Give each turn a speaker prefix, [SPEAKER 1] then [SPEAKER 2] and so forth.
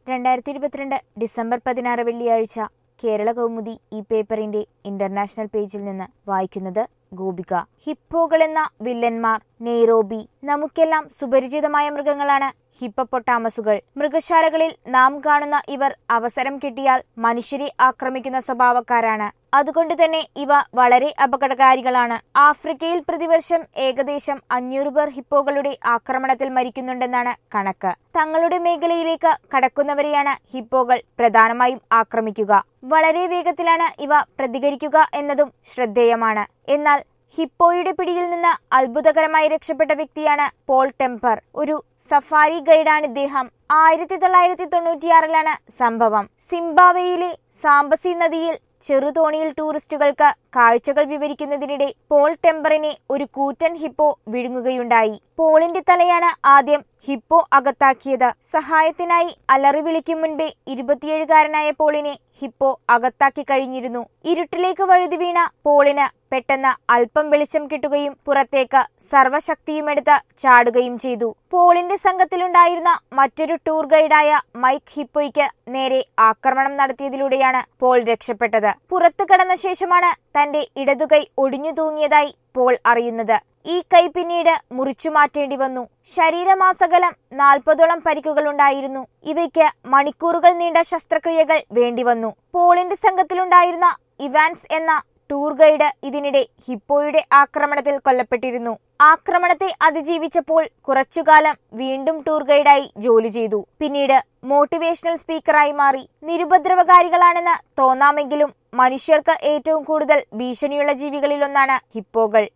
[SPEAKER 1] രണ്ടായിരത്തി ഇരുപത്തിരണ്ട് ഡിസംബർ പതിനാറ് വെള്ളിയാഴ്ച കേരള കൗമുദി ഈ പേപ്പറിന്റെ ഇന്റർനാഷണൽ പേജിൽ നിന്ന് വായിക്കുന്നത് ഗോപിക ഹിപ്പോകളെന്ന വില്ലന്മാർ നെയ്റോബി നമുക്കെല്ലാം സുപരിചിതമായ മൃഗങ്ങളാണ് ഹിപ്പപ്പൊട്ടാമസുകൾ മൃഗശാലകളിൽ നാം കാണുന്ന ഇവർ അവസരം കിട്ടിയാൽ മനുഷ്യരെ ആക്രമിക്കുന്ന സ്വഭാവക്കാരാണ് അതുകൊണ്ട് തന്നെ ഇവ വളരെ അപകടകാരികളാണ് ആഫ്രിക്കയിൽ പ്രതിവർഷം ഏകദേശം അഞ്ഞൂറ് പേർ ഹിപ്പോകളുടെ ആക്രമണത്തിൽ മരിക്കുന്നുണ്ടെന്നാണ് കണക്ക് തങ്ങളുടെ മേഖലയിലേക്ക് കടക്കുന്നവരെയാണ് ഹിപ്പോകൾ പ്രധാനമായും ആക്രമിക്കുക വളരെ വേഗത്തിലാണ് ഇവ പ്രതികരിക്കുക എന്നതും ശ്രദ്ധേയമാണ് എന്നാൽ ഹിപ്പോയുടെ പിടിയിൽ നിന്ന് അത്ഭുതകരമായി രക്ഷപ്പെട്ട വ്യക്തിയാണ് പോൾ ടെമ്പർ ഒരു സഫാരി ഗൈഡാണ് ഇദ്ദേഹം ആയിരത്തി തൊള്ളായിരത്തി തൊണ്ണൂറ്റിയാറിലാണ് സംഭവം സിംബാവയിലെ സാംബസി നദിയിൽ ചെറുതോണിയിൽ ടൂറിസ്റ്റുകൾക്ക് കാഴ്ചകൾ വിവരിക്കുന്നതിനിടെ പോൾ ടെമ്പറിനെ ഒരു കൂറ്റൻ ഹിപ്പോ വിഴുങ്ങുകയുണ്ടായി പോളിന്റെ തലയാണ് ആദ്യം ഹിപ്പോ അകത്താക്കിയത് സഹായത്തിനായി അലറി വിളിക്കും മുൻപേ ഇരുപത്തിയേഴുകാരനായ പോളിനെ ഹിപ്പോ അകത്താക്കി കഴിഞ്ഞിരുന്നു ഇരുട്ടിലേക്ക് വഴുതി വീണ പോളിന് പെട്ടെന്ന് അല്പം വെളിച്ചം കിട്ടുകയും പുറത്തേക്ക് സർവശക്തിയുമെടുത്ത് ചാടുകയും ചെയ്തു പോളിന്റെ സംഘത്തിലുണ്ടായിരുന്ന മറ്റൊരു ടൂർ ഗൈഡായ മൈക്ക് ഹിപ്പോയ്ക്ക് നേരെ ആക്രമണം നടത്തിയതിലൂടെയാണ് പോൾ രക്ഷപ്പെട്ടത് പുറത്തു കടന്ന ശേഷമാണ് തന്റെ ഇടതുകൈ ഒടിഞ്ഞു തൂങ്ങിയതായി പോൾ അറിയുന്നത് ഈ കൈ പിന്നീട് മുറിച്ചു മാറ്റേണ്ടി വന്നു ശരീരമാസകലം നാൽപ്പതോളം പരിക്കുകളുണ്ടായിരുന്നു ഇവയ്ക്ക് മണിക്കൂറുകൾ നീണ്ട ശസ്ത്രക്രിയകൾ വേണ്ടിവന്നു പോളിന്റെ സംഘത്തിലുണ്ടായിരുന്ന ഇവാൻസ് എന്ന ടൂർ ഗൈഡ് ഇതിനിടെ ഹിപ്പോയുടെ ആക്രമണത്തിൽ കൊല്ലപ്പെട്ടിരുന്നു ആക്രമണത്തെ അതിജീവിച്ചപ്പോൾ കുറച്ചുകാലം വീണ്ടും ടൂർ ഗൈഡായി ജോലി ചെയ്തു പിന്നീട് മോട്ടിവേഷണൽ സ്പീക്കറായി മാറി നിരുപദ്രവകാരികളാണെന്ന് തോന്നാമെങ്കിലും മനുഷ്യർക്ക് ഏറ്റവും കൂടുതൽ ഭീഷണിയുള്ള ജീവികളിലൊന്നാണ് ഹിപ്പോകൾ